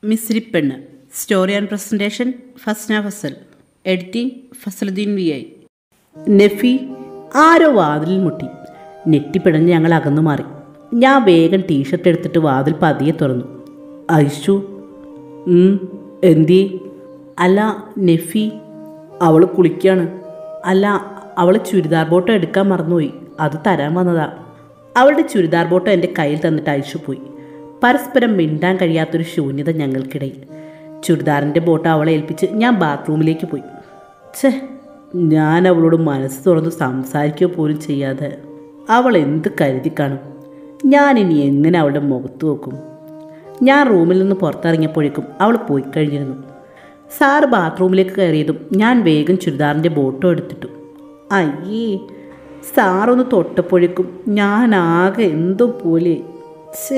മിസ്രിപ്പെണ്ണ് story and presentation Fasna Fasal editing Fasaludheen വി ഐ നെഫി ആരോ വാതിലിൽ മുട്ടി നെറ്റിപ്പിടഞ്ഞ് ഞങ്ങൾ അകന്നു മാറി ഞാൻ വേഗം ടീഷർട്ട് എടുത്തിട്ട് വാതിൽ പതിയെ തുറന്നു ഐഷു ഉം, എന്തേ അല്ല നെഫി അവൾ കുളിക്കാണ് അല്ല അവൾ ചുരിദാർ ബോട്ട് എടുക്കാൻ മറന്നുപോയി അത് തരാൻ വന്നതാ അവളുടെ ചുരിദാർ ബോട്ട് എൻ്റെ കയ്യിൽ തന്നിട്ട് അയച്ചു പോയി പരസ്പരം മിണ്ടാൻ കഴിയാത്തൊരു ശൂന്യത ഞങ്ങൾക്കിടയിൽ ചുരിദാറിൻ്റെ ബോട്ട് അവളെ ഏൽപ്പിച്ച് ഞാൻ ബാത്റൂമിലേക്ക് പോയി ഛേ ഞാൻ അവളോട് മനസ്സ് തുറന്ന് സംസാരിക്കുക പോലും ചെയ്യാതെ അവൾ എന്ത് കരുതി കാണും ഞാനിനി എങ്ങനെ അവളുടെ മുഖത്ത് നോക്കും ഞാൻ റൂമിൽ നിന്ന് പുറത്തിറങ്ങിയപ്പോഴേക്കും അവൾ പോയി കഴിഞ്ഞിരുന്നു സാറ് ബാത്റൂമിലേക്ക് കയറിയതും ഞാൻ വേഗം ചുരിദാറിൻ്റെ ബോട്ടും എടുത്തിട്ടു അയ്യേ സാറൊന്ന് തൊട്ടപ്പോഴേക്കും ഞാൻ ആകെ എന്തോ പോലെ ഛേ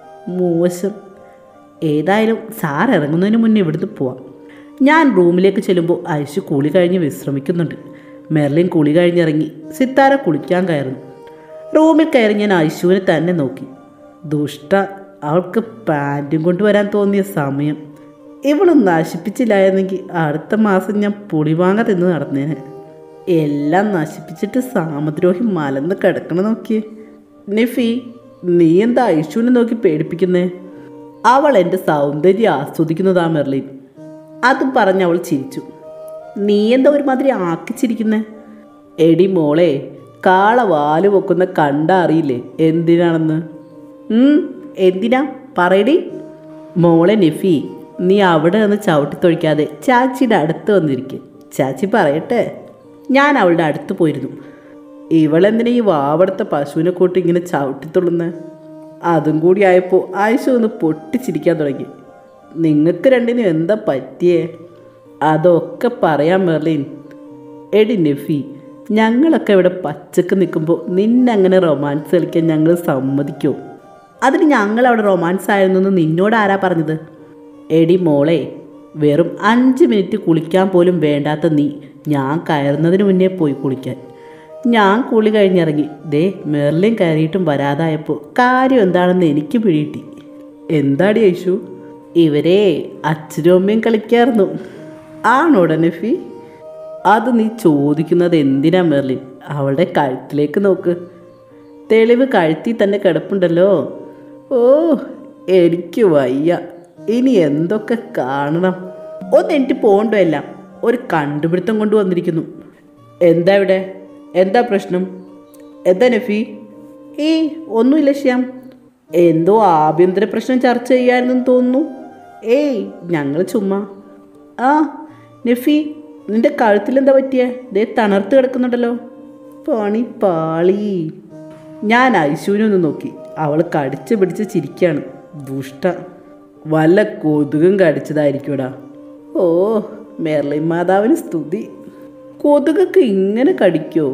മോശം ഏതായാലും സാർ ഇറങ്ങുന്നതിന് മുന്നേ ഇവിടുന്ന് പോവാം ഞാൻ റൂമിലേക്ക് ചെല്ലുമ്പോൾ ഐശു കുളി കഴിഞ്ഞ് വിശ്രമിക്കുന്നുണ്ട് മെർലിൻ കുളി കഴിഞ്ഞിറങ്ങി സിത്താര കുളിക്കാൻ കയറുന്നു റൂമിൽ കയറി ഞാൻ ഐശുവിനെ തന്നെ നോക്കി ദുഷ്ട അവൾക്ക് പാൻറ്റും കൊണ്ടുവരാൻ തോന്നിയ സമയം ഇവള് നശിപ്പിച്ചില്ലായിരുന്നെങ്കിൽ അടുത്ത മാസം ഞാൻ പുളിവാങ്ങ തിന്ന് നടന്നേനെ എല്ലാം നശിപ്പിച്ചിട്ട് സാമദ്രോഹി മലന്ന് കിടക്കണം നോക്കിയേ നിഫി നീ എന്താ ഐശുവിനെ നോക്കി പേടിപ്പിക്കുന്നേ അവൾ എൻ്റെ സൗന്ദര്യം ആസ്വദിക്കുന്നതാ മെർലിൻ അതും പറഞ്ഞ് അവൾ ചിരിച്ചു നീ എന്താ ഒരുമാതിരി ആക്കിച്ചിരിക്കുന്നേ എടി മോളെ കാള വാല് പൊക്കുന്ന കണ്ട അറിയില്ലേ എന്തിനാണെന്ന് ഉം, എന്തിനാ പറയടി മോളെ നിഫി നീ അവിടെ നിന്ന് ചവിട്ടിത്തൊഴിക്കാതെ ചാച്ചിയുടെ അടുത്ത് വന്നിരിക്കെ ചാച്ചി പറയട്ടെ ഞാൻ അവളുടെ അടുത്ത് പോയിരുന്നു ഇവളെന്തിനാ ഈ വാവടത്തെ പശുവിനെ കൂട്ടി ഇങ്ങനെ ചവിട്ടിത്തുള്ളുന്ന അതും കൂടി ആയപ്പോൾ ആയുഷ ഒന്ന് പൊട്ടിച്ചിരിക്കാൻ തുടങ്ങി നിങ്ങൾക്ക് രണ്ടിനും എന്താ പറ്റിയേ അതൊക്കെ പറയാൻ മെർലിൻ എടി നെഫി ഞങ്ങളൊക്കെ ഇവിടെ പച്ചക്ക് നിൽക്കുമ്പോൾ നിന്നങ്ങനെ റൊമാൻസ് കളിക്കാൻ ഞങ്ങൾ സമ്മതിക്കുമോ അതിന് ഞങ്ങൾ അവിടെ റൊമാൻസ് ആയിരുന്നു എന്ന് നിന്നോട് ആരാ പറഞ്ഞത് എടി മോളെ വെറും അഞ്ച് മിനിറ്റ് കുളിക്കാൻ പോലും വേണ്ടാത്ത നീ ഞാൻ കയറുന്നതിന് മുന്നേ പോയി കുളിക്കാൻ ഞാൻ കുളി കഴിഞ്ഞിറങ്ങി ദേ മെർലിൻ കയറിയിട്ടും വരാതായപ്പോൾ കാര്യം എന്താണെന്ന് എനിക്ക് പിടികിട്ടി എന്താടി യേശു ഇവരെ അച്ഛനും അമ്മയും കളിക്കായിരുന്നു ആണോടാ നഫി അത് നീ ചോദിക്കുന്നത് എന്തിനാ മെർലിൻ അവളുടെ കഴുത്തിലേക്ക് നോക്ക് തെളിവ് കഴുത്തിൽ തന്നെ കിടപ്പുണ്ടല്ലോ ഓ എനിക്ക് വയ്യ ഇനി എന്തൊക്കെ കാണണം ഒന്ന് എനിക്ക് പോകണ്ടോ എല്ലാം ഒരു കണ്ടുപിടുത്തം കൊണ്ട് വന്നിരിക്കുന്നു എന്താ ഇവിടെ എന്താ പ്രശ്നം എന്താ നഫി ഏയ് ഒന്നുമില്ല ശ്യാം എന്തോ ആഭ്യന്തര പ്രശ്നം ചർച്ച ചെയ്യാനെന്ന് തോന്നുന്നു ഏയ് ഞങ്ങൾ ചുമ്മാ ആ നഫി നിന്റെ കഴുത്തിലെന്താ പറ്റിയേ ദേ തണർത്ത് കിടക്കുന്നുണ്ടല്ലോ പണി പാളി ഞാൻ ഐശുവിനെ ഒന്ന് നോക്കി അവൾ കടിച്ച് പിടിച്ച് ചിരിക്കാണ് ദുഷ്ട വല്ല കൊതുകും കടിച്ചതായിരിക്കൂടാ ഓ മെർലിൻ മാതാവിന് സ്തുതി കൊതുകൊക്കെ ഇങ്ങനെ കടിക്കോ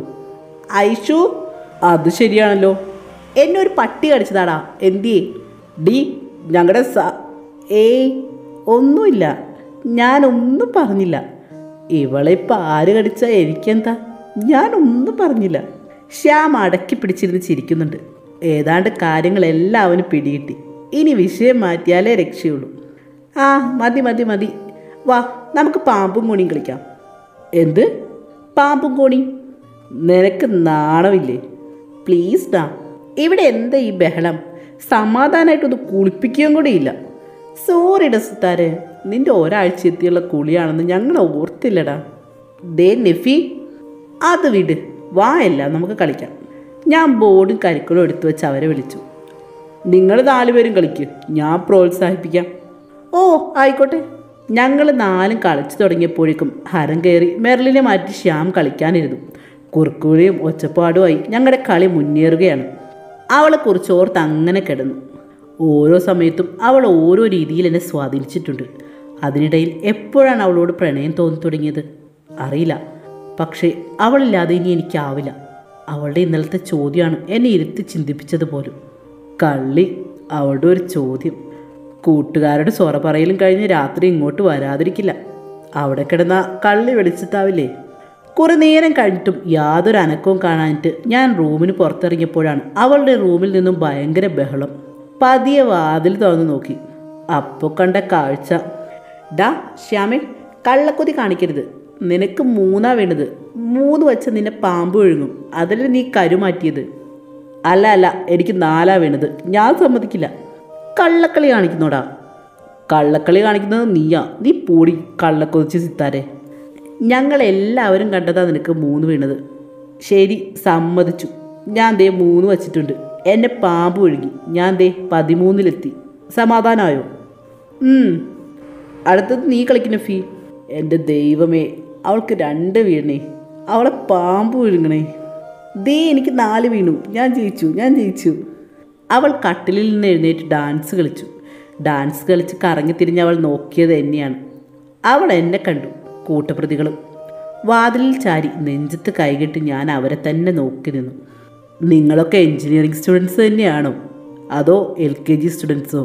ഐഷു അത് ശരിയാണല്ലോ എന്നെ ഒരു പട്ടി കടിച്ചതാടാ എന്തിയേ ഡി ഞങ്ങളുടെ സ ഏയ് ഒന്നുമില്ല ഞാനൊന്നും പറഞ്ഞില്ല ഇവളെ ഇപ്പം ആര് കടിച്ചാൽ എനിക്കെന്താ ഞാനൊന്നും പറഞ്ഞില്ല ശ്യാം അടക്കി പിടിച്ചിരുന്ന് ചിരിക്കുന്നുണ്ട് ഏതാണ്ട് കാര്യങ്ങളെല്ലാം അവന് പിടികിട്ടി ഇനി വിഷയം മാറ്റിയാലേ രക്ഷയുള്ളൂ ആ മതി മതി മതി വാ നമുക്ക് പാമ്പും കോണിയും കളിക്കാം എന്ത് പാമ്പും കോണി നിനക്ക് നാണമില്ലേ പ്ലീസ് ഡാ ഇവിടെ എന്താ ഈ ബഹളം സമാധാനമായിട്ടൊന്ന് കുളിപ്പിക്കുകയും കൂടി ഇല്ല സോറി ഡസുത്താരെ നിന്റെ ഒരാഴ്ച എത്തിയുള്ള കുളിയാണെന്ന് ഞങ്ങൾ ഓർത്തില്ലടാ ദേ നെഫി അത് വിട് വാ എല്ലാം നമുക്ക് കളിക്കാം ഞാൻ ബോർഡും കരിക്കുളും എടുത്തു വെച്ച് അവരെ വിളിച്ചു നിങ്ങൾ നാലുപേരും കളിക്ക് ഞാൻ പ്രോത്സാഹിപ്പിക്കാം ഓ ആയിക്കോട്ടെ ഞങ്ങൾ നാലും കളിച്ചു തുടങ്ങിയപ്പോഴേക്കും ഹരം കയറി മെർലിനെ മാറ്റി ശ്യാം കളിക്കാനിരുന്നു കുറുക്കുവിളിയും ഒച്ചപ്പാടുമായി ഞങ്ങളുടെ കളി മുന്നേറുകയാണ് അവളെ കുറിച്ച് ഓർത്ത് അങ്ങനെ കിടന്നു ഓരോ സമയത്തും അവൾ ഓരോ രീതിയിൽ എന്നെ സ്വാധീനിച്ചിട്ടുണ്ട് അതിനിടയിൽ എപ്പോഴാണ് അവളോട് പ്രണയം തോന്നി തുടങ്ങിയത് അറിയില്ല പക്ഷേ അവളില്ലാതെ ഇനി എനിക്കാവില്ല അവളുടെ ഇന്നലത്തെ ചോദ്യമാണ് എന്നെ ഇരുത്തി ചിന്തിപ്പിച്ചത് പോലും കള്ളി അവളുടെ ഒരു ചോദ്യം കൂട്ടുകാരുടെ സൊറ പറയലും കഴിഞ്ഞ് രാത്രി ഇങ്ങോട്ട് വരാതിരിക്കില്ല അവിടെ കിടന്ന കള്ളി വെളിച്ചത്താവില്ലേ കുറെ നേരം കഴിഞ്ഞിട്ടും യാതൊരു അനക്കവും കാണാനിട്ട് ഞാൻ റൂമിന് പുറത്തിറങ്ങിയപ്പോഴാണ് അവളുടെ റൂമിൽ നിന്നും ഭയങ്കര ബഹളം പതിയെ വാതിൽ തുറന്നു നോക്കി അപ്പോൾ കണ്ട കാഴ്ച ഡാ ശ്യാമേ കള്ളക്കൊതി കാണിക്കരുത് നിനക്ക് മൂന്നാ വേണ്ടത് മൂന്ന് വെച്ച് നിന്നെ പാമ്പ് വിഴുങ്ങും അതല്ലേ നീ കരുമാറ്റിയത് അല്ല അല്ല എനിക്ക് നാലാ വേണ്ടത് ഞാൻ സമ്മതിക്കില്ല കള്ളക്കളി കാണിക്കുന്നോടാ കള്ളക്കളി കാണിക്കുന്നത് നീയാ നീ പൂടി കള്ളക്കൊതിച്ച് സിത്താരെ ഞങ്ങൾ എല്ലാവരും കണ്ടതാ നിനക്ക് മൂന്ന് വീണത് ശരി സമ്മതിച്ചു ഞാൻ ദേ മൂന്ന് വച്ചിട്ടുണ്ട് എന്നെ പാമ്പ് ഒഴുകി ഞാൻ ദേ പതിമൂന്നിലെത്തി സമാധാനമായോ ഉം. അടുത്തത് നീ കളിക്കുന്ന ഫീ എൻ്റെ ദൈവമേ അവൾക്ക് രണ്ട് വീണേ അവളെ പാമ്പ് വിഴുങ്ങണേ ദേ എനിക്ക് നാല് വീണു ഞാൻ ജയിച്ചു ഞാൻ ജയിച്ചു അവൾ കട്ടിലിൽ നിന്ന് എഴുന്നേറ്റ് ഡാൻസ് കളിച്ചു ഡാൻസ് കളിച്ച് കറങ്ങി തിരിഞ്ഞ് അവൾ നോക്കിയത് എന്നെയാണ് അവൾ എന്നെ കണ്ടു കൂട്ടപ്രതികളും വാതിലിൽ ചാരി നെഞ്ചത്ത് കൈകെട്ടി ഞാൻ അവരെ തന്നെ നോക്കി നിന്നു നിങ്ങളൊക്കെ എൻജിനീയറിംഗ് സ്റ്റുഡൻസ് തന്നെയാണോ അതോ എൽ കെ ജി സ്റ്റുഡൻസോ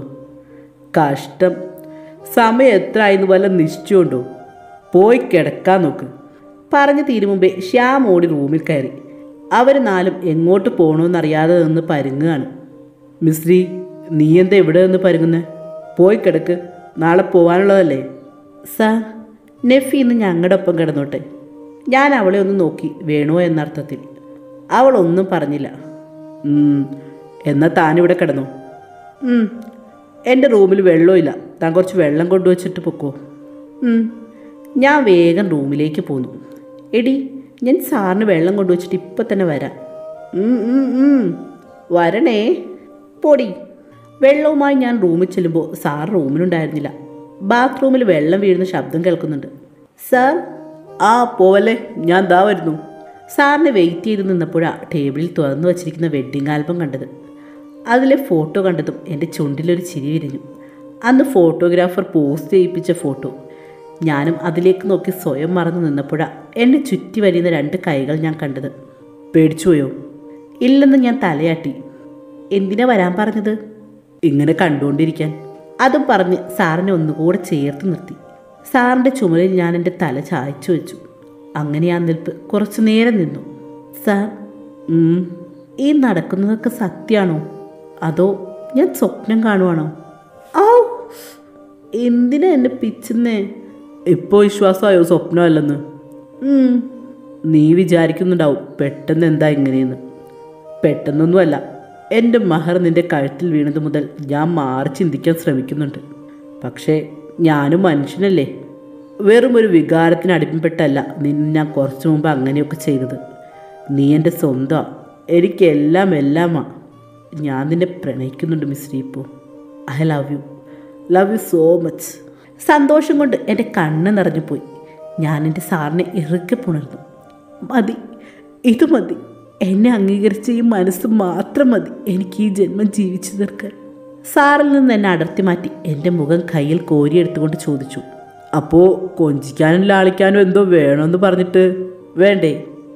കഷ്ടം സമയം എത്ര ആയെന്ന് വല്ല നിശ്ചയമുണ്ടോ പോയി കിടക്കാൻ നോക്ക് പറഞ്ഞു തീരും മുമ്പേ ശ്യാം ഓടി റൂമിൽ കയറി അവർ നാലും എങ്ങോട്ട് പോകണമെന്നറിയാതെ നിന്ന് പരുങ്ങുകയാണ് മിസ്രി നീ എന്താ ഇവിടെ നിന്ന് പരുങ്ങുന്നേ പോയി കിടക്ക് നാളെ പോകാനുള്ളതല്ലേ സാർ നെഫി ഇന്ന് ഞങ്ങളുടെ ഒപ്പം കിടന്നോട്ടെ ഞാൻ അവളെ ഒന്ന് നോക്കി വേണോ എന്നർത്ഥത്തിൽ അവൾ ഒന്നും പറഞ്ഞില്ല "ഉം, എന്നാ താനിവിടെ കിടന്നോ ഉം, എൻ്റെ റൂമിൽ വെള്ളമില്ല താൻ കുറച്ച് വെള്ളം കൊണ്ടുവച്ചിട്ട് പൊക്കോ ഉം, ഞാൻ വേഗം റൂമിലേക്ക് പോന്നു എടി ഞാൻ സാറിന് വെള്ളം കൊണ്ടുവച്ചിട്ട് ഇപ്പം തന്നെ വരാം ഉം, ഉം, ഉം. വരണേ പൊടി വെള്ളവുമായി ഞാൻ റൂമിൽ ചെല്ലുമ്പോൾ സാർ റൂമിലുണ്ടായിരുന്നില്ല ബാത്റൂമിൽ വെള്ളം വീഴുന്ന ശബ്ദം കേൾക്കുന്നുണ്ട് സാർ ആ പോവല്ലേ ഞാൻ ദാ വരുന്നു സാറിനെ വെയിറ്റ് ചെയ്ത് നിന്നപ്പോഴാണ് ടേബിളിൽ തുറന്നു വച്ചിരിക്കുന്ന വെഡ്ഡിംഗ് ആൽബം കണ്ടത് അതിലെ ഫോട്ടോ കണ്ടതും എൻ്റെ ചുണ്ടിലൊരു ചിരി വിരിഞ്ഞു അന്ന് ഫോട്ടോഗ്രാഫർ പോസ്റ്റ് ചെയ്യിപ്പിച്ച ഫോട്ടോ ഞാനും അതിലേക്ക് നോക്കി സ്വയം മറന്നു നിന്നപ്പോഴാണ് എന്നെ ചുറ്റി വരുന്ന രണ്ട് കൈകൾ ഞാൻ കണ്ടത് പേടിച്ചുപോയോ ഇല്ലെന്ന് ഞാൻ തലയാട്ടി എന്തിനാ വരാൻ പറഞ്ഞത് ഇങ്ങനെ കണ്ടുകൊണ്ടിരിക്കാൻ അതും പറഞ്ഞ് സാറിനെ ഒന്നുകൂടെ ചേർത്ത് നിർത്തി സാറിൻ്റെ ചുമലിൽ ഞാൻ എൻ്റെ തല ചായച്ചു വെച്ചു അങ്ങനെ ആ നിൽപ്പ് കുറച്ചു നേരം നിന്നു സാർ ഉം, ഈ നടക്കുന്നതൊക്കെ സത്യമാണോ അതോ ഞാൻ സ്വപ്നം കാണുവാണോ ഔ എന്തിനാ എന്നെ പിച്ചുന്നേ ഇപ്പോൾ വിശ്വാസമായോ സ്വപ്നമല്ലെന്ന് ഉം, നീ വിചാരിക്കുന്നുണ്ടാവും പെട്ടെന്ന് എന്താ ഇങ്ങനെയെന്ന് പെട്ടെന്നൊന്നുമല്ല എൻ്റെ മഹർ നിന്റെ കഴുത്തിൽ വീണത് മുതൽ ഞാൻ മാറി ചിന്തിക്കാൻ ശ്രമിക്കുന്നുണ്ട് പക്ഷേ ഞാനും മനുഷ്യനല്ലേ വെറും ഒരു വികാരത്തിന് അടിമപ്പെട്ടല്ല നിന്നെ ഞാൻ കുറച്ചു മുമ്പ് അങ്ങനെയൊക്കെ ചെയ്തത് നീ എൻ്റെ സ്വന്തമാണ് എനിക്കെല്ലാം എല്ലാമാ ഞാൻ നിന്നെ പ്രണയിക്കുന്നുണ്ട് മിസ് റീപ്പു I love you love you so much സന്തോഷം കൊണ്ട് എൻ്റെ കണ്ണ് നിറഞ്ഞു പോയി ഞാൻ എൻ്റെ സാറിനെ ഇറുക്കെ പുണർന്നു മതി ഇത് മതി എന്നെ അംഗീകരിച്ച ഈ മനസ്സ് മാത്രം മതി എനിക്ക് ഈ ജന്മം ജീവിച്ചു തീർക്കാൻ സാറിൽ നിന്ന് എന്നെ അടർത്തി മാറ്റി എൻ്റെ മുഖം കയ്യിൽ കോരിയെടുത്തുകൊണ്ട് ചോദിച്ചു അപ്പോൾ കൊഞ്ചിക്കാനും ലാളിക്കാനും എന്തോ വേണമെന്ന് പറഞ്ഞിട്ട് വേണ്ടേ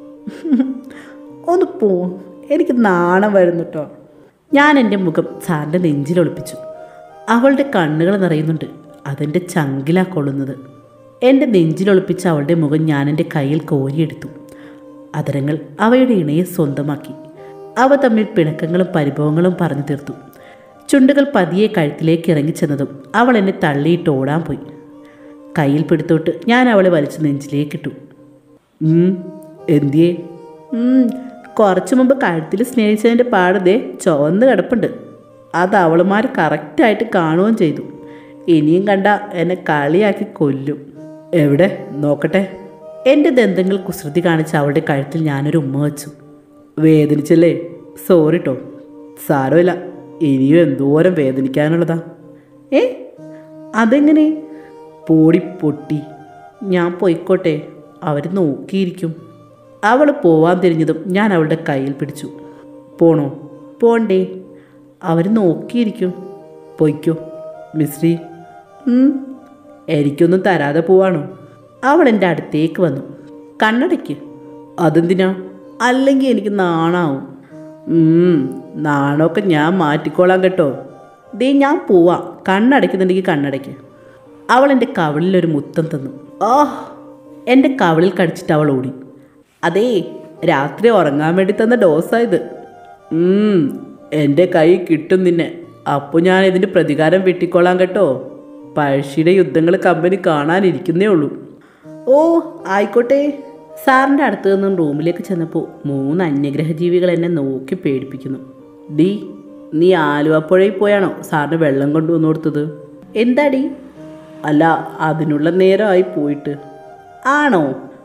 ഒന്ന് പോ എനിക്ക് നാണം വരുന്നു കേട്ടോ ഞാൻ എൻ്റെ മുഖം സാറിൻ്റെ നെഞ്ചിൽ ഒളിപ്പിച്ചു അവളുടെ കണ്ണുകൾ നിറയുന്നുണ്ട് അതെൻ്റെ ചങ്കിലാ കൊള്ളുന്നത് എൻ്റെ നെഞ്ചിലൊളിപ്പിച്ച അവളുടെ മുഖം ഞാൻ എൻ്റെ കയ്യിൽ കോരിയെടുത്തു അതരങ്ങൾ അവയുടെ ഇണയെ സ്വന്തമാക്കി അവ തമ്മിൽ പിണക്കങ്ങളും പരിഭവങ്ങളും പറഞ്ഞു തീർത്തു ചുണ്ടുകൾ പതിയെ കഴുത്തിലേക്ക് ഇറങ്ങിച്ചെന്നതും അവൾ എന്നെ തള്ളിയിട്ട് ഓടാൻ പോയി കയ്യിൽ പിടുത്തോട്ട് ഞാൻ അവളെ വലിച്ച് നെഞ്ചിലേക്കിട്ടു ഉം, എന്തിയേ ഉം, കുറച്ചു മുമ്പ് കഴുത്തിൽ സ്നേഹിച്ചതിൻ്റെ പാടതേ ചുവന്ന് കിടപ്പുണ്ട് അത് അവളുമാർ കറക്റ്റായിട്ട് കാണുകയും ചെയ്തു ഇനിയും കണ്ട എന്നെ കളിയാക്കി കൊല്ലും എവിടെ നോക്കട്ടെ എൻ്റെ ദന്തങ്ങൾ കുസൃതി കാണിച്ച് അവളുടെ കഴുത്തിൽ ഞാനൊരു ഉമ്മ വെച്ചു വേദനിച്ചല്ലേ സോറി ട്ടോ സാരമില്ല ഇനിയും എന്തോരം വേദനിക്കാനുള്ളതാ ഏ അതെങ്ങനെ പോടി പൊട്ടി ഞാൻ പോയിക്കോട്ടെ അവർ നോക്കിയിരിക്കും അവൾ പോവാൻ തിരിഞ്ഞതും ഞാൻ അവളുടെ കയ്യിൽ പിടിച്ചു പോണോ പോണ്ടേ അവർ നോക്കിയിരിക്കും പൊയ്ക്കോ മിശ്രി ഉം, എനിക്കൊന്നും തരാതെ പോവാണോ അവൾ എൻ്റെ അടുത്തേക്ക് വന്നു കണ്ണടയ്ക്ക് അതെന്തിനാ അല്ലെങ്കിൽ എനിക്ക് നാണാവും ഉം, നാണമൊക്കെ ഞാൻ മാറ്റിക്കോളാം കേട്ടോ ദേ ഞാൻ പോവാ കണ്ണടയ്ക്കുന്നുണ്ടെങ്കിൽ കണ്ണടയ്ക്ക് അവൾ എൻ്റെ കവിളിലൊരു മുത്തം തന്നു ആ എൻ്റെ കവിളിൽ കടിച്ചിട്ട് അവൾ ഓടി അതേ രാത്രി ഉറങ്ങാൻ വേണ്ടി തന്ന ഡോസായത് ഉം, എൻ്റെ കൈ കിട്ടും നിന്നെ അപ്പോൾ ഞാൻ ഇതിൻ്റെ പ്രതികാരം വെട്ടിക്കൊള്ളാം കേട്ടോ പഴശ്ശിയുടെ യുദ്ധങ്ങൾ കമ്പനി കാണാനിരിക്കുന്നേ ഉള്ളൂ ഓ ആയിക്കോട്ടെ സാറിൻ്റെ അടുത്ത് നിന്നും റൂമിലേക്ക് ചെന്നപ്പോൾ മൂന്ന് അന്യഗ്രഹ ജീവികൾ എന്നെ നോക്കി പേടിപ്പിക്കുന്നു ഡി നീ ആലുവപ്പുഴയിൽ പോയാണോ സാറിന് വെള്ളം കൊണ്ടുവന്നു കൊടുത്തത് എന്താടി അല്ല അതിനുള്ള നേരമായി പോയിട്ട് ആണോ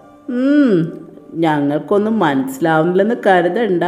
ഉം, ഞങ്ങൾക്കൊന്നും മനസ്സിലാവുന്നില്ലെന്ന് കരുതണ്ട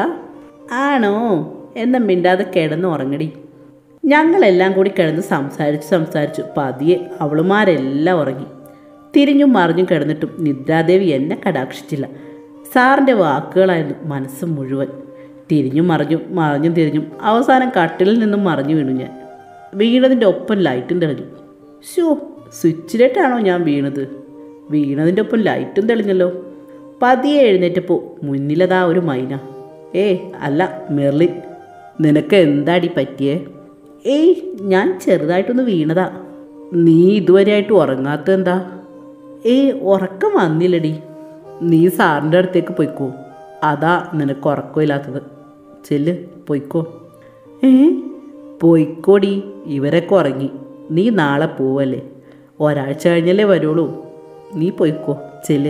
ആണോ എന്ന മിണ്ടാതെ കിടന്ന് ഉറങ്ങടി ഞങ്ങളെല്ലാം കൂടി കിടന്ന് സംസാരിച്ച് സംസാരിച്ചു പതിയെ അവളുമാരെല്ലാം ഉറങ്ങി തിരിഞ്ഞും മറിഞ്ഞും കിടന്നിട്ടും നിദ്രാദേവി എന്നെ കടാക്ഷിച്ചില്ല സാറിൻ്റെ വാക്കുകളായിരുന്നു മനസ്സ് മുഴുവൻ തിരിഞ്ഞും മറിഞ്ഞും മറിഞ്ഞും തിരിഞ്ഞും അവസാനം കട്ടിലിൽ നിന്നും മറിഞ്ഞു വീണു ഞാൻ വീണതിൻ്റെ ഒപ്പം ലൈറ്റും തെളിഞ്ഞു ഷോ സ്വിച്ചിലേട്ടാണോ ഞാൻ വീണത് വീണതിൻ്റെ ഒപ്പം ലൈറ്റും തെളിഞ്ഞല്ലോ പതിയെ എഴുന്നേറ്റപ്പോൾ മുന്നിലതാ ഒരു മൈന ഏ അല്ല മെർലിൻ നിനക്ക് എന്താടി പറ്റിയേ ഏയ് ഞാൻ ചെറുതായിട്ടൊന്ന് വീണതാ നീ ഇതുവരെയായിട്ട് ഉറങ്ങാത്ത എന്താ ഏയ് ഉറക്കം വന്നില്ലടി നീ സാറിൻ്റെ അടുത്തേക്ക് പോയിക്കോ അതാ നിനക്ക് ഉറക്കമില്ലാത്തത് ചെല്ല് പോയിക്കോ ഏ പോയിക്കോടി ഇവരൊക്കെ ഉറങ്ങി നീ നാളെ പോവല്ലേ ഒരാഴ്ച കഴിഞ്ഞല്ലേ വരുള്ളൂ നീ പോയിക്കോ ചെല്ല്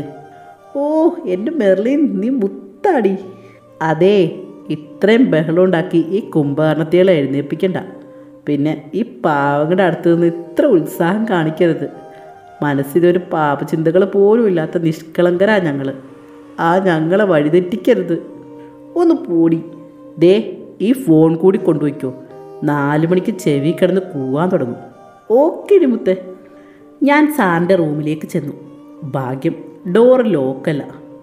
ഓ എൻ്റെ മെർലിൻ നീ മുത്താടി അതെ ഇത്രയും ബഹളം ഉണ്ടാക്കി ഈ കുംഭകർണത്തികളെ എഴുന്നേൽപ്പിക്കണ്ട പിന്നെ ഈ പാവങ്ങളുടെ അടുത്ത് നിന്ന് ഇത്ര ഉത്സാഹം കാണിക്കരുത് മനസ്സിലൊരു പാപചിന്തകൾ പോലും ഇല്ലാത്ത നിഷ്കളങ്കരാ ഞങ്ങൾ ആ ഞങ്ങളെ വഴിതെറ്റിക്കരുത് ഒന്ന് പൂടി ദേ ഈ ഫോൺ കൂടി കൊണ്ടുപോയിക്കോ നാല് മണിക്ക് ചെവി കിടന്ന് കൂവാൻ തുടങ്ങും ഓക്കെ മുത്തേ ഞാൻ സാറിൻ്റെ റൂമിലേക്ക് ചെന്നു ഭാഗ്യം ഡോർ ലോക്കല്ല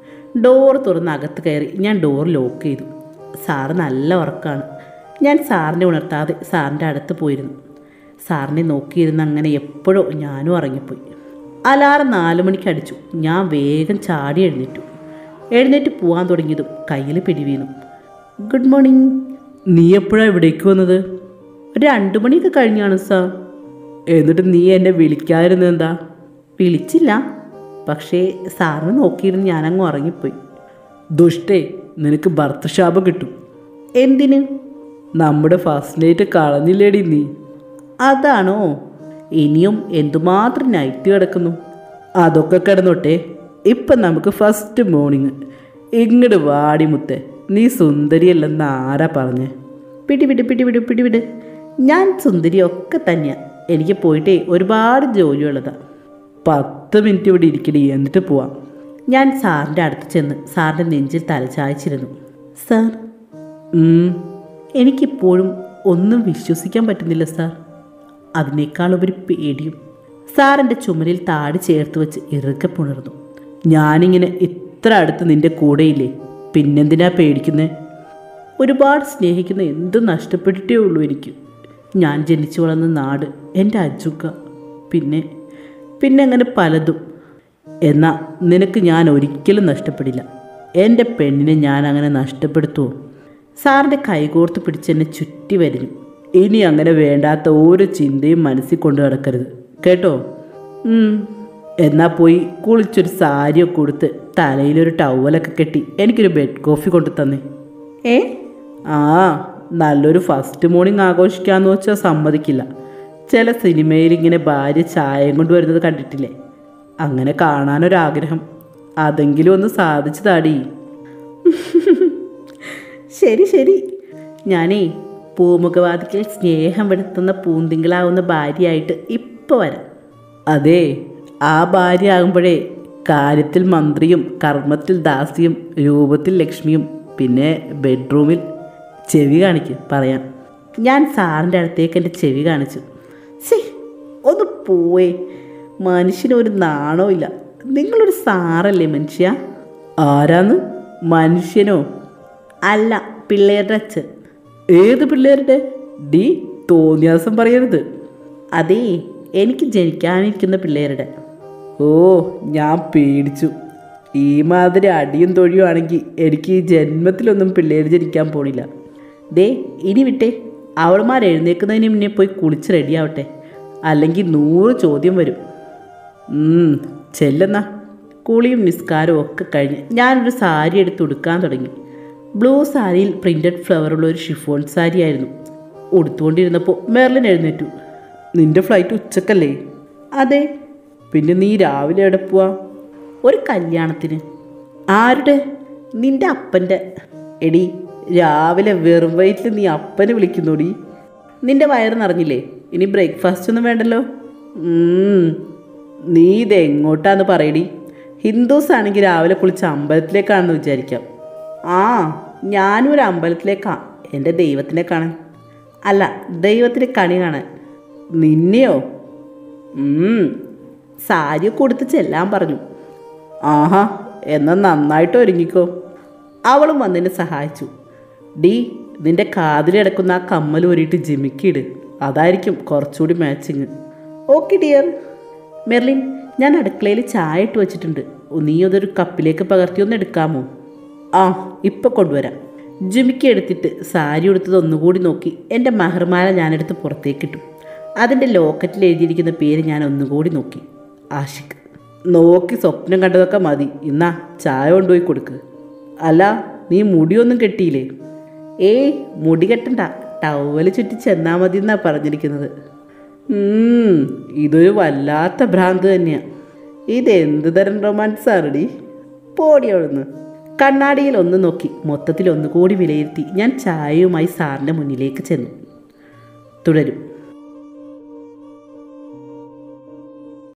ഡോർ തുറന്ന് അകത്ത് കയറി ഞാൻ ഡോർ ലോക്ക് ചെയ്തു സാറ് നല്ല ഉറക്കമാണ് ഞാൻ സാറിനെ ഉണർത്താതെ സാറിൻ്റെ അടുത്ത് പോയിരുന്നു സാറിനെ നോക്കിയിരുന്ന് അങ്ങനെ എപ്പോഴോ ഞാനും ഇറങ്ങിപ്പോയി അലാറം നാലു മണിക്ക് അടിച്ചു ഞാൻ വേഗം ചാടി എഴുന്നേറ്റു എഴുന്നേറ്റ് പോകാൻ തുടങ്ങിയതും കയ്യിൽ പിടി വീണു ഗുഡ് മോർണിംഗ് നീ എപ്പോഴാണ് ഇവിടേക്ക് വന്നത് രണ്ടു മണിയൊക്കെ കഴിഞ്ഞാണ് സാർ എന്നിട്ട് നീ എന്നെ വിളിക്കാതിരുന്നത് എന്താ വിളിച്ചില്ല പക്ഷേ സാറിനെ നോക്കിയിരുന്ന് ഞാനങ്ങ് ഉറങ്ങിപ്പോയി ദുഷ്ടേ നിനക്ക് ഭർത്തശാപം കിട്ടും എന്തിന് നമ്മുടെ ഫസ്റ്റ് നൈറ്റ് കളഞ്ഞില്ലേടി നീ അതാണോ ഇനിയും എന്തുമാത്രം നൈറ്റ് കിടക്കുന്നു അതൊക്കെ കിടന്നോട്ടെ ഇപ്പം നമുക്ക് ഫസ്റ്റ് മോർണിംഗ് ഇങ്ങോട്ട് വാടി മുത്തേ നീ സുന്ദരിയല്ലെന്ന് ആരാ പറഞ്ഞേ പിടിവിട് പിടിവിട് പിടിവിട് ഞാൻ സുന്ദരിയൊക്കെ തന്നെയാണ് എനിക്ക് പോയിട്ടേ ഒരുപാട് ജോലിയുള്ളതാ പത്ത് മിനിറ്റ് ഇവിടെ ഇരിക്കടി എന്നിട്ട് പോവാം ഞാൻ സാറിൻ്റെ അടുത്ത് ചെന്ന് സാറിൻ്റെ നെഞ്ചിൽ തലചായ്ച്ചിരുന്നു സാർ ഉം, എനിക്കിപ്പോഴും ഒന്നും വിശ്വസിക്കാൻ പറ്റുന്നില്ല സാർ അതിനേക്കാളുപരി പേടിയും സാറിൻ്റെ ചുമരിൽ താടി ചേർത്ത് വെച്ച് ഇറുക്കെ പുണർന്നു ഞാനിങ്ങനെ ഇത്ര അടുത്ത് നിന്റെ കൂടെയില്ലേ പിന്നെന്തിനാ പേടിക്കുന്നേ ഒരുപാട് സ്നേഹിക്കുന്ന എന്തും നഷ്ടപ്പെട്ടിട്ടേ ഉള്ളൂ എനിക്ക് ഞാൻ ജനിച്ചു വളർന്ന നാട് എൻ്റെ അജുക്ക പിന്നെ പിന്നെ അങ്ങനെ പലതും എന്നാൽ നിനക്ക് ഞാൻ ഒരിക്കലും നഷ്ടപ്പെടില്ല എൻ്റെ പെണ്ണിനെ ഞാൻ അങ്ങനെ നഷ്ടപ്പെടുത്തുമോ സാറിൻ്റെ കൈകോർത്ത് പിടിച്ചെന്നെ ചുറ്റി വരിഞ്ഞു ഇനി അങ്ങനെ വേണ്ടാത്ത ഒരു ചിന്തയും മനസ്സിൽ കൊണ്ടു നടക്കരുത് കേട്ടോ ഉം. എന്നാ പോയി കുളിച്ചൊരു സാരിയൊക്കെ കൊടുത്ത് തലയിലൊരു ടവലൊക്കെ കെട്ടി എനിക്കൊരു ബെഡ് കോഫി കൊണ്ടു തന്നേ ഏ ആ നല്ലൊരു ഫസ്റ്റ് മോർണിംഗ് ആഘോഷിക്കാന്ന് വെച്ചാൽ സമ്മതിക്കില്ല ചില സിനിമയിൽ ഇങ്ങനെ ഭാര്യ ചായയും കൊണ്ട് വരുന്നത് കണ്ടിട്ടില്ലേ അങ്ങനെ കാണാനൊരാഗ്രഹം അതെങ്കിലും ഒന്ന് സാധിച്ചു താടി ശരി ശരി ഞാനേ പൂമുഖവാദിക്കൽ സ്നേഹം വെളുത്തുന്ന പൂന്തിങ്കളാവുന്ന ഭാര്യയായിട്ട് ഇപ്പോൾ വരാം അതെ ആ ഭാര്യ ആകുമ്പോഴേ കാര്യത്തിൽ മന്ത്രിയും കർമ്മത്തിൽ ദാസിയും രൂപത്തിൽ ലക്ഷ്മിയും പിന്നെ ബെഡ്റൂമിൽ ചെവി കാണിക്ക് പറയാം ഞാൻ സാറിൻ്റെ അടുത്തേക്ക് എൻ്റെ ചെവി കാണിച്ചു ശേ ഒന്ന് പോവേ മനുഷ്യനൊരു നാണോ ഇല്ല നിങ്ങളൊരു സാറല്ലേ മനുഷ്യ ആരാന്ന് മനുഷ്യനോ അല്ല പിള്ളേരുടെ അച്ഛൻ ഏത് പിള്ളേരുടെ ഡി തോന്നിയാസം പറയരുത് അതേ എനിക്ക് ജനിക്കാനിരിക്കുന്ന പിള്ളേരുടെ ഓ ഞാൻ പേടിച്ചു ഈ മാതിരി അടിയും തൊഴിയും ആണെങ്കിൽ എനിക്ക് ഈ ജന്മത്തിലൊന്നും പിള്ളേർ ജനിക്കാൻ പോണില്ല ദേ ഇനി വിട്ടേ അവൾമാർ എഴുന്നേക്കുന്നതിന് മുന്നേ പോയി കുളിച്ച് റെഡിയാവട്ടെ അല്ലെങ്കിൽ നൂറ് ചോദ്യം വരും ഉം, ചെല്ലെന്നാ കുളിയും നിസ്കാരവും ഒക്കെ കഴിഞ്ഞ് ഞാനൊരു സാരി എടുത്ത് ഉടുക്കാൻ തുടങ്ങി ബ്ലൂ സാരിയിൽ പ്രിൻറ്റഡ് ഫ്ലവറുള്ള ഒരു ഷിഫോൺ സാരി ആയിരുന്നു ഉടുത്തുകൊണ്ടിരുന്നപ്പോൾ മെർലിൻ എഴുന്നേറ്റു നിന്റെ ഫ്ലൈറ്റ് ഉച്ചക്കല്ലേ അതെ പിന്നെ നീ രാവിലെ എവിടെ പോവാ ഒരു കല്യാണത്തിന് ആരുടെ നിന്റെ അപ്പൻ്റെ എടി രാവിലെ വെറും വയറ്റിൽ നീ അപ്പനെ വിളിക്കുന്നോടി നിന്റെ വയറ് നിറഞ്ഞില്ലേ ഇനി ബ്രേക്ക്ഫാസ്റ്റ് ഒന്നും വേണ്ടല്ലോ ഉം, നീ ഇത് എങ്ങോട്ടാന്ന് പറയടി ഹിന്ദുസ് ആണെങ്കിൽ രാവിലെ കുളിച്ച് അമ്പലത്തിലേക്കാണെന്ന് വിചാരിക്കാം ആ ഞാനും ഒരു അമ്പലത്തിലേക്കാ എൻ്റെ ദൈവത്തിനെ കാണാൻ അല്ല ദൈവത്തിന് കണി കാണാൻ നിന്നെയോ ഉം, സാരിയൊക്കെ കൊടുത്ത് ചെല്ലാൻ പറഞ്ഞു ആഹാ എന്നാൽ നന്നായിട്ട് ഒരുങ്ങിക്കോ അവളും വന്നെന്നെ സഹായിച്ചു ഡി നിന്റെ കാതിൽ കിടക്കുന്ന ആ കമ്മൽ ഊരിയിട്ട് ജിമിക്കിയിട് അതായിരിക്കും കുറച്ചുകൂടി മാച്ചിങ് ഓക്കെ ഡിയർ മെർലിൻ ഞാൻ അടുക്കളയിൽ ചായ ഇട്ട് വെച്ചിട്ടുണ്ട് നീ അതൊരു കപ്പിലേക്ക് പകർത്തി ഒന്ന് എടുക്കാമോ ആ ഇപ്പം കൊണ്ടുവരാം ജിമിക്ക് എടുത്തിട്ട് സാരി ഉടുത്തത് ഒന്നുകൂടി നോക്കി എൻ്റെ മഹർമാല ഞാനെടുത്ത് പുറത്തേക്കിട്ടു അതിൻ്റെ ലോക്കറ്റിൽ എഴുതിയിരിക്കുന്ന പേര് ഞാൻ ഒന്നുകൂടി നോക്കി ആഷിഖ് നോക്കി സ്വപ്നം കണ്ടതൊക്കെ മതി ഇന്നാ ചായ കൊണ്ടുപോയി കൊടുക്ക് അല്ല നീ മുടിയൊന്നും കെട്ടിയില്ലേ ഏയ് മുടി കെട്ടണ്ട ടവല് ചുറ്റി ചെന്നാൽ മതി എന്നാ പറഞ്ഞിരിക്കുന്നത് ഉം, ഇതൊരു വല്ലാത്ത ഭ്രാന്ത് തന്നെയാ ഇതെന്ത് തരം റൊമാൻസ് ആണടി പോടി അവിടുന്ന് കണ്ണാടിയിൽ ഒന്ന് നോക്കി മൊത്തത്തിൽ ഒന്നുകൂടി വിലയിരുത്തി ഞാൻ ചായയുമായി സാറിൻ്റെ മുന്നിലേക്ക് ചെന്നു തുടരും